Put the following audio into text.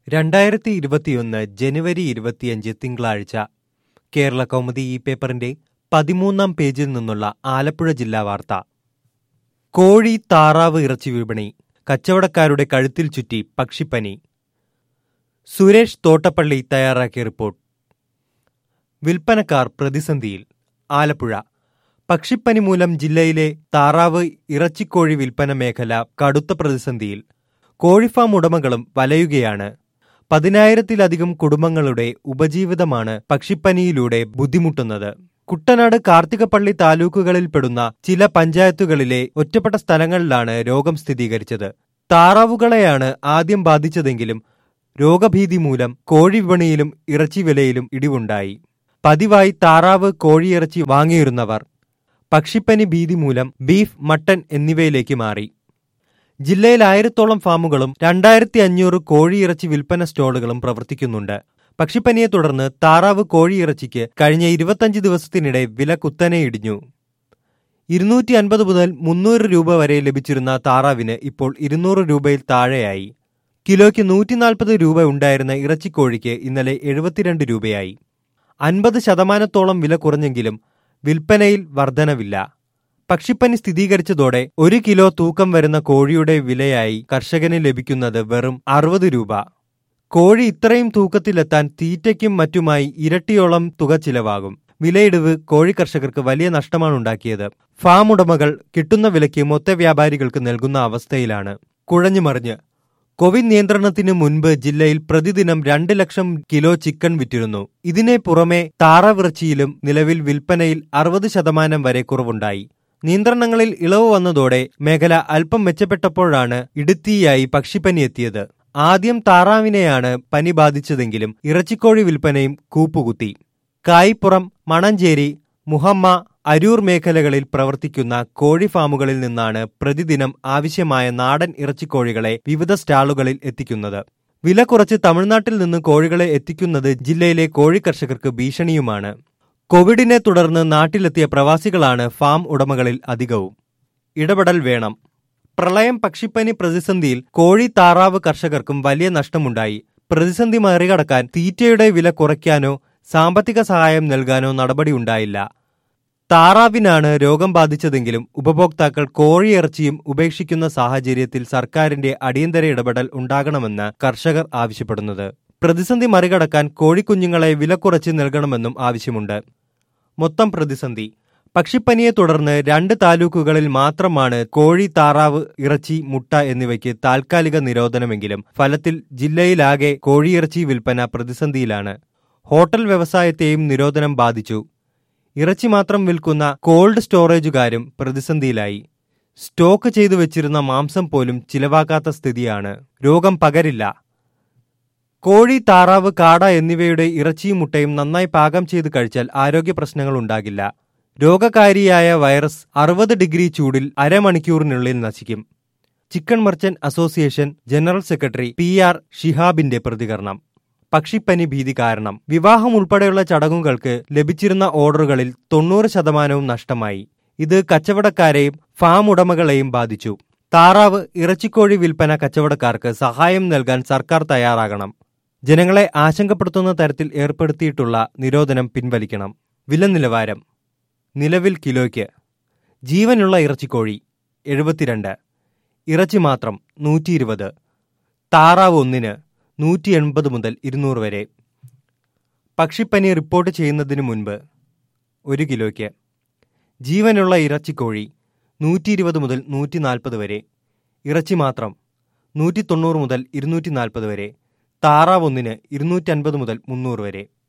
രണ്ടായിരത്തി ഇരുപത്തിയൊന്ന് ജനുവരി ഇരുപത്തിയഞ്ച് തിങ്കളാഴ്ച കേരള കൗമുദി ഈ പേപ്പറിന്റെ പതിമൂന്നാം പേജിൽ നിന്നുള്ള ആലപ്പുഴ ജില്ലാ വാർത്ത കോഴി താറാവ് ഇറച്ചി വിപണി കച്ചവടക്കാരുടെ കഴുത്തിൽ ചുറ്റി പക്ഷിപ്പനി സുരേഷ് തോട്ടപ്പള്ളി തയ്യാറാക്കിയ റിപ്പോർട്ട് വിൽപ്പനക്കാർ പ്രതിസന്ധിയിൽ ആലപ്പുഴ പക്ഷിപ്പനി മൂലം ജില്ലയിലെ താറാവ് ഇറച്ചിക്കോഴി വിൽപ്പന മേഖല കടുത്ത പ്രതിസന്ധിയിൽ കോഴിഫാം ഉടമകളും വലയുകയാണ് പതിനായിരത്തിലധികം കുടുംബങ്ങളുടെ ഉപജീവിതമാണ് പക്ഷിപ്പനിയിലൂടെ ബുദ്ധിമുട്ടുന്നത് കുട്ടനാട് കാർത്തികപ്പള്ളി താലൂക്കുകളിൽപ്പെടുന്ന ചില പഞ്ചായത്തുകളിലെ ഒറ്റപ്പെട്ട സ്ഥലങ്ങളിലാണ് രോഗം സ്ഥിരീകരിച്ചത് താറാവുകളെയാണ് ആദ്യം ബാധിച്ചതെങ്കിലും രോഗഭീതി മൂലം കോഴി വിപണിയിലും ഇറച്ചി വിലയിലും ഇടിവുണ്ടായി പതിവായി താറാവ് കോഴിയിറച്ചി വാങ്ങിയിരുന്നവർ പക്ഷിപ്പനി ഭീതി മൂലം ബീഫ് മട്ടൻ എന്നിവയിലേക്ക് മാറി ജില്ലയിൽ ആയിരത്തോളം ഫാമുകളും രണ്ടായിരത്തി അഞ്ഞൂറ് കോഴിയിറച്ചി വിൽപ്പന സ്റ്റോളുകളും പ്രവർത്തിക്കുന്നുണ്ട് പക്ഷിപ്പനിയെ തുടർന്ന് താറാവ് കോഴിയിറച്ചിക്ക് കഴിഞ്ഞ ഇരുപത്തഞ്ച് ദിവസത്തിനിടെ വില കുത്തനെ ഇടിഞ്ഞു ഇരുന്നൂറ്റി അൻപത് മുതൽ മുന്നൂറ് രൂപ വരെ ലഭിച്ചിരുന്ന താറാവിന് ഇപ്പോൾ ഇരുന്നൂറ് രൂപയിൽ താഴെയായി കിലോയ്ക്ക് നൂറ്റി നാൽപ്പത് രൂപ ഉണ്ടായിരുന്ന ഇറച്ചിക്കോഴിക്ക് ഇന്നലെ എഴുപത്തിരണ്ട് രൂപയായി അൻപത് ശതമാനത്തോളം വില കുറഞ്ഞെങ്കിലും വിൽപ്പനയിൽ വർധനവില്ല പക്ഷിപ്പനി സ്ഥിരീകരിച്ചതോടെ ഒരു കിലോ തൂക്കം വരുന്ന കോഴിയുടെ വിലയായി കർഷകന് ലഭിക്കുന്നത് വെറും അറുപത് രൂപ കോഴി ഇത്രയും തൂക്കത്തിലെത്താൻ തീറ്റയ്ക്കും മറ്റുമായി ഇരട്ടിയോളം തുക ചിലവാകും വിലയിടിവ് കോഴി കർഷകർക്ക് വലിയ നഷ്ടമാണ് ഉണ്ടാക്കിയത് ഫാം ഉടമകൾ കിട്ടുന്ന വിലയ്ക്ക് മൊത്ത വ്യാപാരികൾക്ക് നൽകുന്ന അവസ്ഥയിലാണ് കുഴഞ്ഞുമറിഞ്ഞ് കോവിഡ് നിയന്ത്രണത്തിന് മുൻപ് ജില്ലയിൽ പ്രതിദിനം രണ്ട് ലക്ഷം കിലോ ചിക്കൻ വിറ്റിരുന്നു ഇതിനെ പുറമെ താറാവിറച്ചിയിലും നിലവിൽ വിൽപ്പനയിൽ അറുപത് ശതമാനം വരെ കുറവുണ്ടായി നിയന്ത്രണങ്ങളിൽ ഇളവ് വന്നതോടെ മേഖല അല്പം മെച്ചപ്പെട്ടപ്പോഴാണ് ഇടുത്തിയായി പക്ഷിപ്പനി എത്തിയത് ആദ്യം താറാവിനെയാണ് പനി ബാധിച്ചതെങ്കിലും ഇറച്ചിക്കോഴി വിൽപ്പനയും കൂപ്പുകുത്തി കായിപ്പുറം മണഞ്ചേരി മുഹമ്മ അരൂർ മേഖലകളിൽ പ്രവർത്തിക്കുന്ന കോഴി ഫാമുകളിൽ നിന്നാണ് പ്രതിദിനം ആവശ്യമായ നാടൻ ഇറച്ചിക്കോഴികളെ വിവിധ സ്റ്റാളുകളിൽ എത്തിക്കുന്നത് വില കുറച്ച് തമിഴ്നാട്ടിൽ നിന്ന് കോഴികളെ എത്തിക്കുന്നത് ജില്ലയിലെ കോഴി കർഷകർക്ക് ഭീഷണിയുമാണ് കോവിഡിനെ തുടർന്ന് നാട്ടിലെത്തിയ പ്രവാസികളാണ് ഫാം ഉടമകളിൽ അധികവും ഇടപെടൽ വേണം പ്രളയം പക്ഷിപ്പനി പ്രതിസന്ധിയിൽ കോഴി താറാവ് കർഷകർക്കും വലിയ നഷ്ടമുണ്ടായി പ്രതിസന്ധി മറികടക്കാൻ തീറ്റയുടെ വില കുറയ്ക്കാനോ സാമ്പത്തിക സഹായം നൽകാനോ നടപടിയുണ്ടായില്ല താറാവിനാണ് രോഗം ബാധിച്ചതെങ്കിലും ഉപഭോക്താക്കൾ കോഴിയിറച്ചിയും ഉപേക്ഷിക്കുന്ന സാഹചര്യത്തിൽ സർക്കാരിന്റെ അടിയന്തര ഇടപെടൽ ഉണ്ടാകണമെന്ന് കർഷകർ ആവശ്യപ്പെടുന്നത് പ്രതിസന്ധി മറികടക്കാൻ കോഴിക്കുഞ്ഞുങ്ങളെ വില കുറച്ച് നൽകണമെന്നും ആവശ്യമുണ്ട് മൊത്തം പ്രതിസന്ധി പക്ഷിപ്പനിയെ തുടർന്ന് രണ്ട് താലൂക്കുകളിൽ മാത്രമാണ് കോഴി താറാവ് ഇറച്ചി മുട്ട എന്നിവയ്ക്ക് താൽക്കാലിക നിരോധനമെങ്കിലും ഫലത്തിൽ ജില്ലയിലാകെ കോഴിയിറച്ചി വിൽപ്പന പ്രതിസന്ധിയിലാണ് ഹോട്ടൽ വ്യവസായത്തെയും നിരോധനം ബാധിച്ചു ഇറച്ചി മാത്രം വിൽക്കുന്ന കോൾഡ് സ്റ്റോറേജുകാരും പ്രതിസന്ധിയിലായി സ്റ്റോക്ക് ചെയ്തു വെച്ചിരുന്ന മാംസം പോലും ചിലവാക്കാത്ത സ്ഥിതിയാണ് രോഗം പകരില്ല കോഴി താറാവ് കാട എന്നിവയുടെ ഇറച്ചിയും മുട്ടയും നന്നായി പാകം ചെയ്ത് കഴിച്ചാൽ ആരോഗ്യ പ്രശ്നങ്ങൾ ഉണ്ടാകില്ല രോഗകാരിയായ വൈറസ് അറുപത് ഡിഗ്രി ചൂടിൽ അരമണിക്കൂറിനുള്ളിൽ നശിക്കും chicken merchant association general secretary P R ഷിഹാബിന്റെ പ്രതികരണം പക്ഷിപ്പനി ഭീതി കാരണം വിവാഹം ഉൾപ്പെടെയുള്ള ചടങ്ങുകൾക്ക് ലഭിച്ചിരുന്ന ഓർഡറുകളിൽ തൊണ്ണൂറ് ശതമാനവും നഷ്ടമായി ഇത് കച്ചവടക്കാരെയും ഫാം ഉടമകളെയും ബാധിച്ചു താറാവ് ഇറച്ചിക്കോഴി വിൽപ്പന കച്ചവടക്കാർക്ക് സഹായം നൽകാൻ സർക്കാർ തയ്യാറാകണം ജനങ്ങളെ ആശങ്കപ്പെടുത്തുന്ന തരത്തിൽ ഏർപ്പെടുത്തിയിട്ടുള്ള നിരോധനം പിൻവലിക്കണം വില നിലവാരം നിലവിൽ കിലോയ്ക്ക് ജീവനുള്ള ഇറച്ചിക്കോഴി എഴുപത്തിരണ്ട് ഇറച്ചി മാത്രം നൂറ്റി ഇരുപത് താറാവ് ഒന്നിന് നൂറ്റി എൺപത് മുതൽ ഇരുന്നൂറ് വരെ പക്ഷിപ്പനി റിപ്പോർട്ട് ചെയ്യുന്നതിന് മുൻപ് ഒരു കിലോയ്ക്ക് ജീവനുള്ള ഇറച്ചിക്കോഴി നൂറ്റി ഇരുപത് മുതൽ നൂറ്റി നാൽപ്പത് വരെ ഇറച്ചി മാത്രം നൂറ്റി തൊണ്ണൂറ് മുതൽ ഇരുന്നൂറ്റി നാൽപ്പത് വരെ താറാവ് ഒന്നിന് ഇരുന്നൂറ്റൻപത് മുതൽ മുന്നൂറ് വരെ